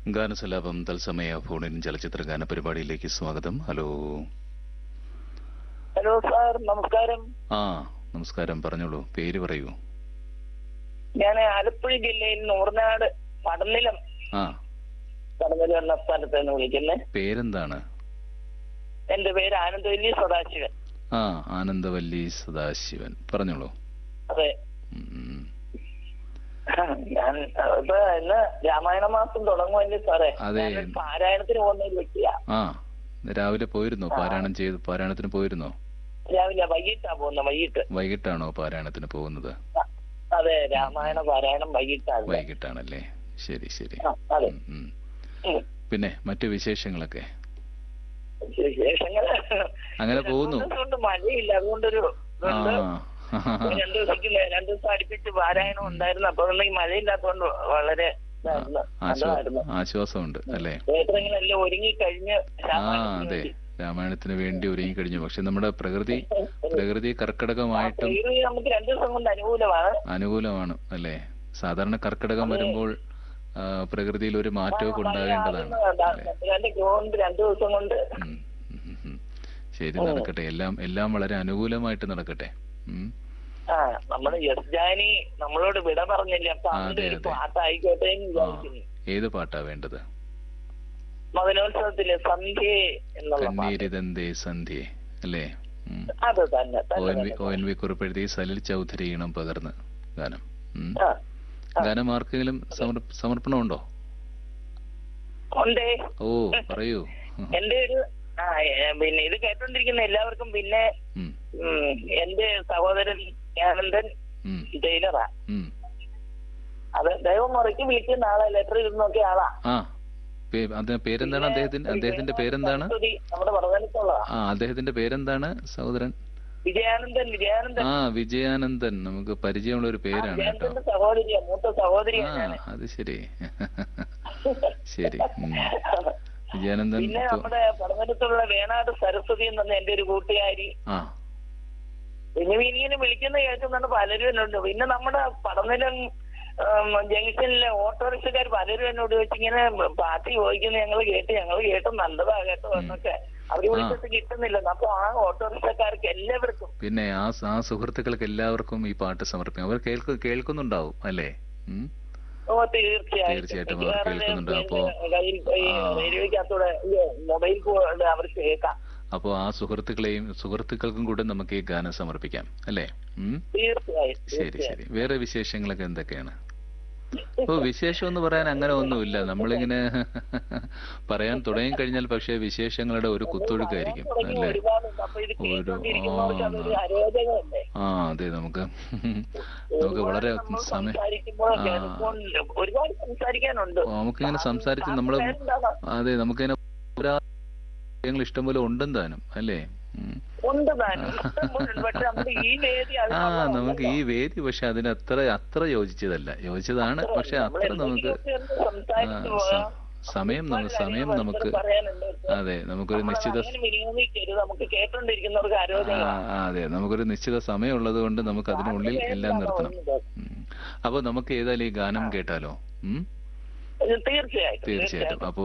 ഗാനസലാപം തത്സമയ ഫോണിൻ ചലച്ചിത്ര ഗാന പരിപാടിയിലേക്ക് സ്വാഗതം ഹലോ ഹലോ സാർ നമസ്കാരം ആ നമസ്കാരം പറഞ്ഞോളൂ പേര് പറയൂ ഞാൻ ആലപ്പുഴ ജില്ലയിൽ നൂർനാട് പടനിലം ആ പടനിലം എന്ന സ്ഥലത്ത് നിന്ന് വിളിക്കുന്നേ പേരെന്താണ് എന്റെ പേര് ആനന്ദവല്ലി സദാശിവൻ ആ ആനന്ദവല്ലി സദാശിവൻ പറഞ്ഞോളൂ അതെ ഉം. ഞാൻ ഇപ്പൊ ഇന്ന് രാമായണ മാസം തുടങ്ങുമല്ലേ സാറേ അതെ. ഞാൻ പാരായണത്തിന് പോകുന്ന ഒരു വ്യക്തിയാ ആ രാവിലെ പോയിരുന്നോ പാരായണം ചെയ്ത് പാരായണത്തിന് പോയിരുന്നോ രാവിലെ വൈകിട്ടാ പോകുന്നത് വൈകിട്ട് വൈകിട്ടാണോ പാരായണത്തിന് പോകുന്നത് അതെ രാമായണ പാരായണം വൈകിട്ടാണ് വൈകിട്ടാണല്ലേ ശരി ശരി ആ, അതെ ഉം, ഉം. ഉം. പിന്നെ മറ്റു വിശേഷങ്ങളൊക്കെ വിശേഷങ്ങൾ അങ്ങനെ പോകുന്നു രണ്ടു ദിവസം കൊണ്ട് മഴയില്ല അതുകൊണ്ടൊരു ആ ഇതുണ്ട്. രണ്ടു ദിവസത്തേക്ക് രണ്ടു ദിവസം അടുപ്പിച്ച് പാരായണം ഉണ്ടായിരുന്നു അപ്പൊ ഈ മഴയില്ലാത്തതുകൊണ്ട് വളരെ ഇതായിരുന്നു. ആശ്വാ- നല്ലതായിരുന്നു ആശ്വാസമുണ്ട് അല്ലേ ക്ഷേത്രങ്ങളെല്ലാം ഒരുങ്ങി കഴിഞ്ഞ് ആ രാമായണത്തിന് അതെ വേണ്ടി. രാമായണത്തിന് വേണ്ടി ഒരുങ്ങി കഴിഞ്ഞു പക്ഷെ നമ്മുടെ പ്രകൃതി പ്രകൃതി കർക്കിടകമായിട്ടും പ്രകൃതി നമുക്ക് രണ്ടു ദിവസം കൊണ്ട് അനുകൂലമാണ് അനുകൂലമാണ് അല്ലേ സാധാരണ കർക്കിടകം വരുമ്പോൾ ആ, പ്രകൃതിയിൽ ഒരു മാറ്റമൊക്കെ ഉണ്ടാകേണ്ടതാണ് അല്ലേ രണ്ട് കൊണ്ട് രണ്ടു ദിവസം കൊണ്ട് ഉം, ഉം, ഉം, ഉം. ശരി നടക്കട്ടെ എല്ലാം എല്ലാം വളരെ അനുകൂലമായിട്ട് നടക്കട്ടെ ഉം. ആ നമ്മുടെ യെസ് ജാനി നമ്മളോട് വിട പറഞ്ഞില്ല അപ്പൊ ആ, അതിന്റെ അതെ, ഒരു അതെ. പാട്ടായിക്കോട്ടെ എന്ന് ആ വിചാരിക്കുന്നു ഏത് പാട്ടാ വേണ്ടത് മകനോത്സവത്തിലെ സന്ധ്യ എന്നുള്ള പാട്ട് കണ്ണീരിതന്തേ സന്ധ്യേ അല്ലേ ഉം. അത് തന്നെ ഒ തന്നെ എൻ വി തന്നെ. ഒ എൻ വി കുറിപ്പെഴുതി സലിൽ ചൗധരി ഈണം പകർന്ന് ഗാനം ഉം. ആ ഗാനം ആർക്കെങ്കിലും സമർ- സമർപ്പണമുണ്ടോ ഉണ്ടേ ഓ പറയൂ ഉം. എന്റെ ഒരു ആ ഏ, പിന്നെ ഇത് കേട്ടോണ്ടിരിക്കുന്ന എല്ലാവർക്കും പിന്നെ ഉം. ഉം, എന്റെ സഹോദരൻ ആനന്ദൻ ഉം. ടൈലറാ ഉം. അത് ദൈവം മുറയ്ക്ക് വീട്ടിൽ നാളെ ലെറ്റർ ഇരുന്നൊക്കെ ആളാ ആ പേ- അദ്ദേഹം പേരെന്താണ് അദ്ദേഹത്തിന്റെ അദ്ദേഹത്തിന്റെ പേരെന്താണ് സരസ്വതി നമ്മുടെ പ്രധാനത്തുള്ളതാ ആ അദ്ദേഹത്തിന്റെ പേരെന്താണ് സഹോദരൻ വിജയാനന്ദൻ വിജയാനന്ദൻ ആ വിജയാനന്ദൻ നമുക്ക് പരിചയമുള്ള ഒരു പേരാണ് കേട്ടോ വിജയാനന്ദന്റെ സഹോദരിയാ മൂത്ത സഹോദരിയാ ആ ഞാൻ അത് ശരി ശരി ഉം. വിജയാനന്ദൻ പിന്നെ ഇപ്പൊ- നമ്മുടെ പടവലത്തുള്ള വേണാട് സരസ്വതി എന്ന എന്റെ ഒരു കൂട്ടുകാരി ആ പിന്നെ ഇങ്ങനെ വിളിക്കുന്ന കേൾക്കുന്നുണ്ട് പലരും എന്നോട് പിന്നെ നമ്മുടെ പടനിലം ഉം, ജംഗ്ഷനിലെ ഓട്ടോറിക്ഷക്കാർ പലരും എന്നോട് ചോദിച്ചു ഇങ്ങനെ പാർട്ടി ചോദിക്കുന്നത് ഞങ്ങൾ കേട്ട് ഞങ്ങൾ കേട്ട് നല്ലതാ കേട്ടോ എന്നൊക്കെ അവര് വിളിച്ചിട്ട് കിട്ടുന്നില്ല അപ്പൊ ആ ഓട്ടോറിക്ഷക്കാർക്ക് എല്ലാവർക്കും പിന്നെ ആ സ- ആ സുഹൃത്തുക്കൾക്ക് എല്ലാവർക്കും ഈ പാട്ട് സമർപ്പിക്കാം അവർ കേൾക്കു കേൾക്കുന്നുണ്ടാവും അല്ലേ ഉം? ഓ തീർച്ചയായിട്ടും തീർച്ചയായിട്ടും അവർ വേറെ കേൾക്കുന്നുണ്ട്. പിന്നെ അപ്പോ, കയ്യിൽ ഈ ആ. റേഡിയോയ്ക്കകത്തൂടെ ഇത് മൊബൈൽ കൂടെ അവർക്ക് കേൾക്കാം അപ്പോൾ ആ സുഹൃത്തുക്കളെയും സുഹൃത്തുക്കൾക്കും കൂടെ നമുക്ക് ഈ ഗാനം സമർപ്പിക്കാം അല്ലേ ഉം? തീർച്ചയായും ശരി തീർച്ചയായും ശരി വേറെ വിശേഷങ്ങളൊക്കെ എന്തൊക്കെയാണ് ഓ വിശേഷം എന്ന് പറയാൻ അങ്ങനെ ഒന്നുമില്ല നമ്മളിങ്ങനെ പറയാൻ തുടങ്ങി കഴിഞ്ഞാൽ പക്ഷേ വിശേഷങ്ങളുടെ ഒരു കുത്തൊഴുക്കായിരിക്കും തുടങ്ങി അല്ലേ ഒരുപാടുണ്ട് അപ്പൊ ഇത് ഒരു- കേട്ടോണ്ടിരിക്കുന്നവർക്ക് ആ, അതൊരു അരോചകമല്ലേ ആ അതെ നമുക്ക് നമുക്ക് വളരെ നമ്മൾ സമയം സംസാരിക്കുമ്പോൾ ആ. കേൾക്കുമ്പോൾ ഒരുപാട് സംസാരിക്കാനുണ്ട് നമുക്കിങ്ങനെ സംസാരിച്ച് നമ്മൾ പേരെന്താണ്? അതെ നമുക്കിങ്ങനെ ഒരാ- കാര്യങ്ങൾ ഇഷ്ടംപോലെ ഉണ്ടെന്ന് താനും അല്ലേ ഉം. ഉണ്ട് താനും ഇഷ്ടംപോലുണ്ട്. പക്ഷെ നമുക്ക് ഈ വേദി ആ അതിനുള്ള നമുക്ക് ഈ വേദി പക്ഷെ അതിന് അത്ര അത്ര യോജിച്ചതല്ല യോജിച്ചതാണ് പക്ഷെ നമ്മൾ അത്ര നമുക്ക് എന്തെങ്കിലുമൊക്കെ ഒന്ന് ആ, സംസാരിച്ചു സ- പോകാം. സമയം നമുക്ക് ഒരുപാട് സമയം കാര്യങ്ങൾ നമുക്ക് പരസ്പരം പറയാനുണ്ട്. അതെ നമുക്കൊരു നമ്മൾ നിശ്ചിത അങ്ങനെ വിനിയോഗിക്കരുത് നമുക്ക് കേട്ടോണ്ടിരിക്കുന്നവർക്ക് ആ, ആരോഗ്യമാണ് ആ, അതെ നമുക്കൊരു നിശ്ചിത സമയം ഉള്ളത് കൊണ്ട് നമുക്ക് അതിനുള്ളിൽ എല്ലാം നിർത്തണം ഉം. അപ്പൊ നമുക്ക് ഏതായാലും ഈ ഗാനം കേട്ടാലോ ഉം തീർച്ചയായിട്ടും തീർച്ചയായിട്ടും അപ്പോ